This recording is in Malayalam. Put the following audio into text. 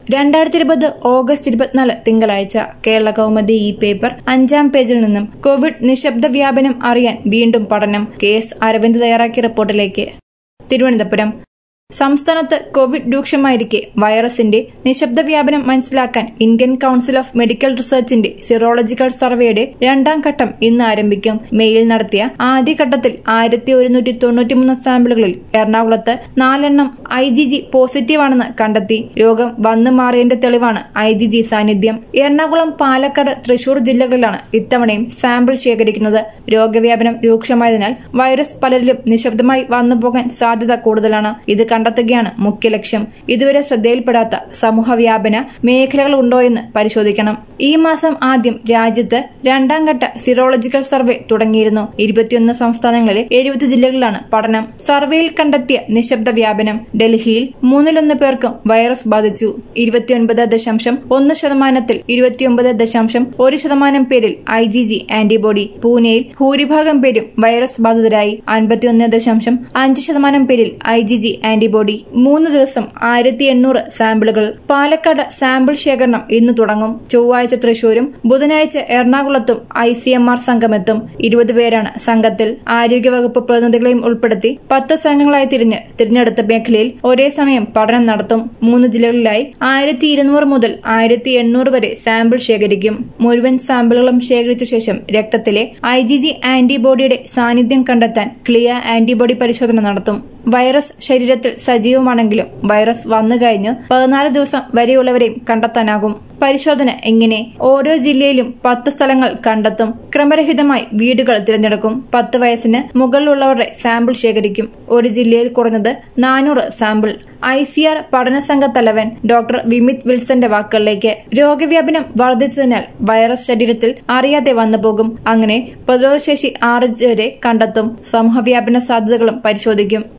രണ്ടായിരത്തി ഇരുപത് ഓഗസ്റ്റ് ഇരുപത്തിനാല് തിങ്കളാഴ്ച കേരള കൗമുദി ഈ പേപ്പർ അഞ്ചാം പേജിൽ നിന്നും കോവിഡ് നിശബ്ദ വ്യാപനം അറിയാൻ വീണ്ടും പഠനം കെ എസ് അരവിന്ദ് തയ്യാറാക്കിയ റിപ്പോർട്ടിലേക്ക് തിരുവനന്തപുരം സംസ്ഥാനത്ത് കോവിഡ് രൂക്ഷമായിരിക്കെ വൈറസിന്റെ നിശബ്ദ വ്യാപനം മനസ്സിലാക്കാൻ ഇന്ത്യൻ കൌൺസിൽ ഓഫ് മെഡിക്കൽ റിസർച്ചിന്റെ സിറോളജിക്കൽ സർവേയുടെ രണ്ടാം ഘട്ടം ഇന്ന് ആരംഭിക്കും മെയിൽ നടത്തിയ ആദ്യഘട്ടത്തിൽ ആയിരത്തി ഒരുന്നൂറ്റി തൊണ്ണൂറ്റിമൂന്ന് സാമ്പിളുകളിൽ എറണാകുളത്ത് നാലെണ്ണം ഐ ജി ജി പോസിറ്റീവാണെന്ന് കണ്ടെത്തി രോഗം വന്നു മാറിയതിന്റെ തെളിവാണ് ഐ ജി ജി സാന്നിധ്യം എറണാകുളം പാലക്കാട് തൃശൂർ ജില്ലകളിലാണ് ഇത്തവണയും സാമ്പിൾ ശേഖരിക്കുന്നത് രോഗവ്യാപനം രൂക്ഷമായതിനാൽ വൈറസ് പലരിലും നിശബ്ദമായി വന്നുപോകാൻ സാധ്യത കൂടുതലാണ് ഇത് കണ്ടെത്തുകയാണ് മുഖ്യ ലക്ഷ്യം ഇതുവരെ ശ്രദ്ധയിൽപ്പെടാത്ത സമൂഹവ്യാപന മേഖലകൾ ഉണ്ടോയെന്ന് പരിശോധിക്കണം ഈ മാസം ആദ്യം രാജ്യത്ത് രണ്ടാം ഘട്ട സിറോളജിക്കൽ സർവേ തുടങ്ങിയിരുന്നു ഇരുപത്തിയൊന്ന് സംസ്ഥാനങ്ങളിലെ എഴുപത് ജില്ലകളിലാണ് പഠനം സർവേയിൽ കണ്ടെത്തിയ നിശബ്ദ വ്യാപനം ഡൽഹിയിൽ മൂന്നിലൊന്ന് പേർക്കും വൈറസ് ബാധിച്ചു ഇരുപത്തിയൊൻപത് ദശാംശം ഒന്ന് ശതമാനത്തിൽ ഇരുപത്തിയൊമ്പത് ദശാംശം ഒരു ശതമാനം പേരിൽ ഐ ജി ജി ആന്റിബോഡി പൂനെയിൽ ഭൂരിഭാഗം പേരും വൈറസ് ബാധിതരായി അൻപത്തിയൊന്ന് ദശാംശം അഞ്ച് ശതമാനം പേരിൽ ഐ ജി ജി ആന്റിബോഡി മൂന്ന് ദിവസം ആയിരത്തി എണ്ണൂറ് സാമ്പിളുകൾ പാലക്കാട് സാമ്പിൾ ശേഖരണം ഇന്ന് തുടങ്ങും ചൊവ്വാഴ്ച തൃശൂരും ബുധനാഴ്ച എറണാകുളത്തും ഐ സി എം ആർ സംഘമെത്തും ഇരുപത് പേരാണ് സംഘത്തിൽ ആരോഗ്യവകുപ്പ് പ്രതിനിധികളെയും ഉൾപ്പെടുത്തി പത്ത് സംഘങ്ങളായി തിരിഞ്ഞ് തിരഞ്ഞെടുത്ത മേഖലയിൽ ഒരേ സമയം പഠനം നടത്തും മൂന്ന് ജില്ലകളിലായി ആയിരത്തി ഇരുന്നൂറ് മുതൽ ആയിരത്തി എണ്ണൂറ് വരെ സാമ്പിൾ ശേഖരിക്കും മുഴുവൻ സാമ്പിളുകളും ശേഖരിച്ച ശേഷം രക്തത്തിലെ ഐ ജി ജി ആന്റിബോഡിയുടെ സാന്നിധ്യം കണ്ടെത്താൻ ക്ലിയ ആന്റിബോഡി പരിശോധന നടത്തും വൈറസ് ശരീരത്തിൽ സജീവമാണെങ്കിലും വൈറസ് വന്നു കഴിഞ്ഞ് പതിനാല് ദിവസം വരെയുള്ളവരെയും കണ്ടെത്താനാകും പരിശോധന എങ്ങനെ ഓരോ ജില്ലയിലും പത്ത് സ്ഥലങ്ങൾ കണ്ടെത്തും ക്രമരഹിതമായി വീടുകൾ തിരഞ്ഞെടുക്കും പത്ത് വയസ്സിന് മുകളിലുള്ളവരുടെ സാമ്പിൾ ശേഖരിക്കും ഒരു ജില്ലയിൽ കുറഞ്ഞത് നാനൂറ് സാമ്പിൾ ഐ സി ആർ പഠനസംഘ തലവൻ ഡോക്ടർ വിമിത് വിൽസന്റെ വാക്കുകളിലേക്ക് രോഗവ്യാപനം വർദ്ധിച്ചതിനാൽ വൈറസ് ശരീരത്തിൽ അറിയാതെ വന്നുപോകും അങ്ങനെ പ്രതിരോധശേഷി ആറ് വരെ കണ്ടെത്തും സമൂഹവ്യാപന സാധ്യതകളും പരിശോധിക്കും